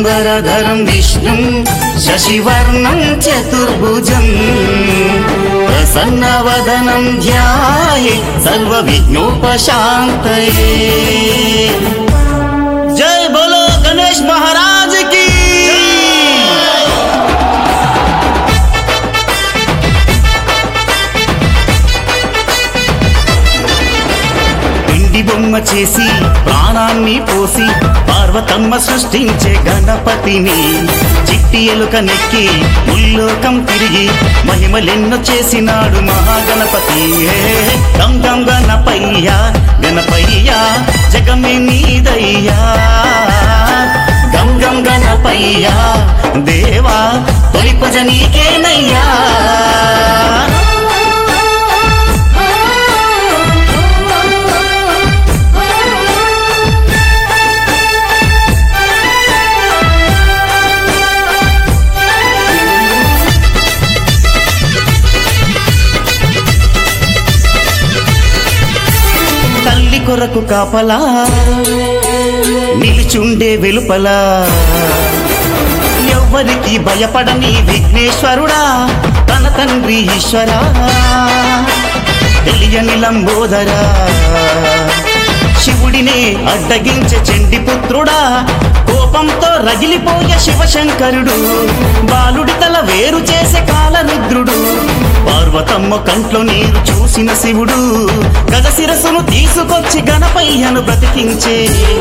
శుక్లాంబరధరం విష్ణుం శశివర్ణం చతుర్భుజం ప్రసన్నవదనం ధ్యాయే సర్వ విఘ్నోపశాంతయే జై బోలో గణేష్ మహారాజ్ కి పిండి బొమ్మ చేసి ప్రాణాన్ని పోసి పార్వతమ్మ సృష్టించే గణపతిని చిట్టి ఎలుక నెక్కి ముల్లోకం తిరిగి మహిమలెన్నో చేసినాడు మహాగణపతి ఏ గం గం గణపయ్య గణపయ్య జగమే నీదయ్యా గం గం గణపయ్య దేవా తొలి పూజ నీకేనయ్యా తల్లి కొరకు కాపలా నిలుచుండే వెలుపలా ఎవ్వరికి భయపడని విఘ్నేశ్వరుడా తన తండ్రి ఈశ్వరా తెలియని లంబోదరా శివుడినే అడ్డగించే చెండి పుత్రుడా కోపంతో రగిలిపోయే శివశంకరుడు బాలుడి తల వేరు చేసే కాలరుద్రుడు పార్వతమ్మ కంట్లో నీరు చూసిన శివుడు గజ శిరస్సును తీసుకొచ్చి గణపయ్యను బ్రతికించే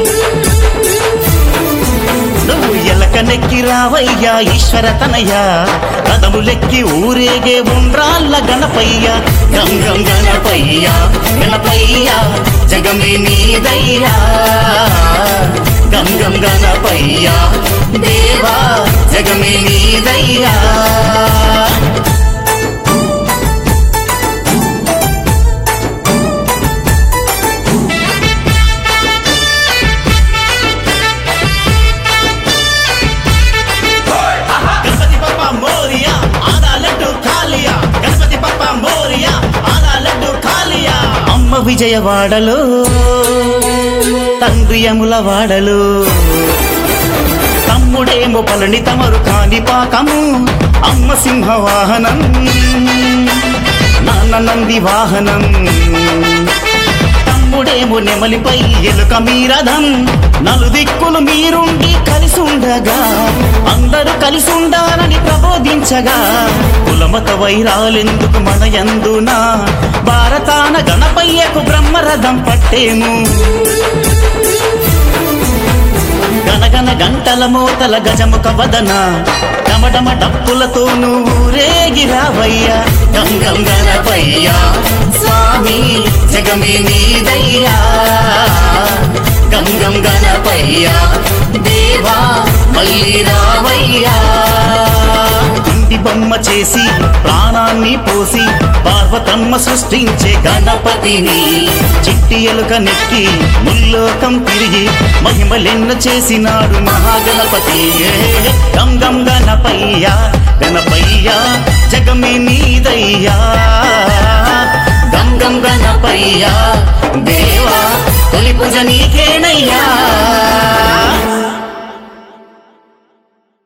నువ్వు ఎలక నెక్కి రావయ్యా ఈశ్వర తనయ్య కదములెక్కి ఊరేగే ఉండ్రాళ్ళ గణపయ్య గం గం గణపయ్య గణపయ్య జగమే నీదయ్యా గం గం గణపయ్య దేవా జగమే నీదయ్యా గణపతి పప్ప మోరియా ఆదా లడ్డు ఖాళియా గణపతి పప్ప మోరియా ఆదా లడ్డు ఖాళియా అమ్మ విజయవాడలో తండ్రి యముల వాడలు తమ్ముడేమో పలని తమరు కాని పాకము అమ్మ సింహ వాహనం నాన్న నంది వాహనం తమ్ముడేమో నెమలిపై ఎలుక మీరథం నలుదిక్కులు మీరుండి కలిసి ఉండగా అందరూ కలిసి ఉండాలని ప్రబోధించగా కులమత వైరాలెందుకు మన యందున భారతాన గణపయ్యకు బ్రహ్మరథం పట్టేము గనగన గంటల మోతల గజముఖ వదన డమడమ డప్పులతో నువ్వు రేగిరావయ్యా గంగం గణపయ్యా స్వామి జగమే నీదయ్యా గంగం గణపయ్యా దేవా మళ్ళీ రావయ్యా ఇంటి బొమ్మ చేసి ప్రాణాన్ని పోసి పార్వతమ్మ సృష్టించే గణపతిని చిట్టి ఎలుక నెక్కి ముల్లోకం తిరిగి మహిమలెన్నో చేసినాడు మహాగణపతి ఏ గం గం గణపయ్య గణపయ్య జగమే నీదయ్యా గం గం గణపయ్య దేవా తొలి పూజ నీకేనయ్యా